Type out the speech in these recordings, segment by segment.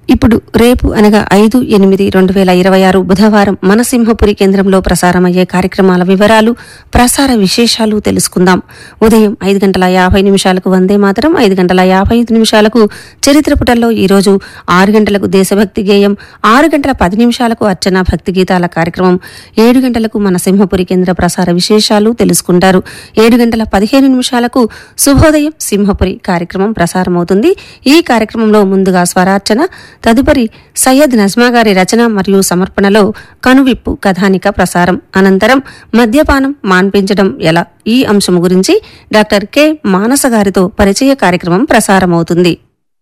ఇప్పుడు రేపు అనగా ఐదు ఎనిమిది రెండు వేల ఇరవై ఆరు బుధవారం మనసింహపురి కేంద్రంలో ప్రసారమయ్యే కార్యక్రమాల వివరాలు ప్రసార విశేషాలు తెలుసుకుందాం ఉదయం ఐదు గంటల యాభై నిమిషాలకు వందే మాత్రం ఐదు గంటల యాభై ఐదు నిమిషాలకు చరిత్ర పుటల్లో ఈరోజు ఆరు గంటలకు దేశభక్తి గేయం ఆరు గంటల పది నిమిషాలకు అర్చన భక్తి గీతాల కార్యక్రమం ఏడు గంటలకు మన సింహపురి కేంద్ర ప్రసార విశేషాలు తెలుసుకుంటారు ఏడు గంటల పదిహేను నిమిషాలకు శుభోదయం సింహపురి కార్యక్రమం ప్రసారమవుతుంది ఈ కార్యక్రమంలో ముందుగా స్వరార్చన తదుపరి సయ్యద్ నజ్మా గారి రచన మరియు సమర్పణలో కనువిప్పు కథానిక ప్రసారం అనంతరం మద్యపానం మాన్పించడం ఎలా ఈ అంశం గురించి డాక్టర్ కె మానస గారితో పరిచయ కార్యక్రమం ప్రసారమవుతుంది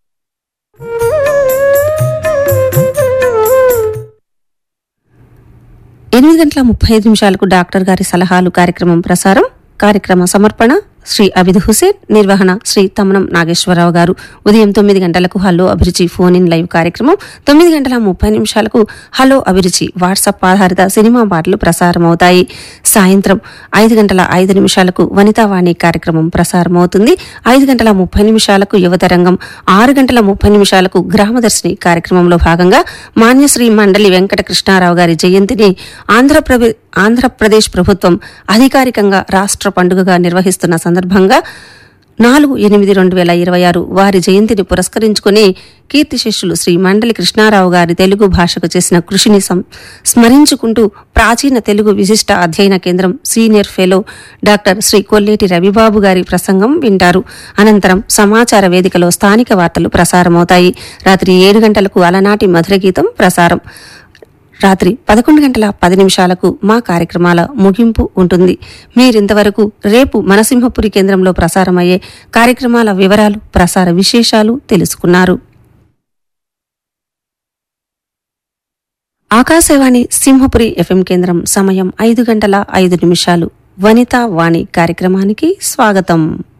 ఎనిమిది గంటల ముప్పై ఐదు నిమిషాలకు డాక్టర్ గారి సలహాలు కార్యక్రమం ప్రసారం కార్యక్రమ సమర్పణ శ్రీ అబిద్ హుసేన్ నిర్వహణ శ్రీ తమనం నాగేశ్వరరావు గారు ఉదయం తొమ్మిది గంటలకు హలో అభిరుచి ఫోన్ ఇన్ లైవ్ కార్యక్రమం తొమ్మిది గంటల ముప్పై నిమిషాలకు హలో అభిరుచి వాట్సాప్ ఆధారిత సినిమా పాటలు ప్రసారమవుతాయి సాయంత్రం ఐదు గంటల ఐదు నిమిషాలకు వనితావాణి కార్యక్రమం ప్రసారమవుతుంది ఐదు గంటల ముప్పై నిమిషాలకు యువతరంగం ఆరు గంటల ముప్పై నిమిషాలకు గ్రామదర్శిని కార్యక్రమంలో భాగంగా మాన్యశ్రీ మండలి వెంకట కృష్ణారావు గారి జయంతిని ఆంధ్రప్రదేశ్ ఆంధ్రప్రదేశ్ ప్రభుత్వం అధికారికంగా రాష్ట్ర పండుగగా నిర్వహిస్తున్న సందర్భంగా నాలుగు ఎనిమిది రెండు వేల ఇరవై ఆరు వారి జయంతిని పురస్కరించుకుని కీర్తిశిష్యులు శ్రీ మండలి కృష్ణారావు గారి తెలుగు భాషకు చేసిన కృషిని సం- స్మరించుకుంటూ ప్రాచీన తెలుగు విశిష్ట అధ్యయన కేంద్రం senior fellow doctor Shri Kolleti Ravibabu గారి ప్రసంగం వింటారు అనంతరం సమాచార వేదికలో స్థానిక వార్తలు ప్రసారమవుతాయి రాత్రి ఏడు గంటలకు అలనాటి మధుర గీతం ప్రసారం రాత్రి పదకొండు గంటల పది నిమిషాలకు మా కార్యక్రమాల ముగింపు ఉంటుంది మీరింతవరకు రేపు మనసింహపురి కేంద్రంలో ప్రసారమయ్యే కార్యక్రమాల వివరాలు ప్రసార విశేషాలు తెలుసుకున్నారు ఆకాశవాణి సింహపురి ఎఫ్ఎం కేంద్రం సమయం ఐదు గంటల ఐదు నిమిషాలు వనితా వాణి కార్యక్రమానికి స్వాగతం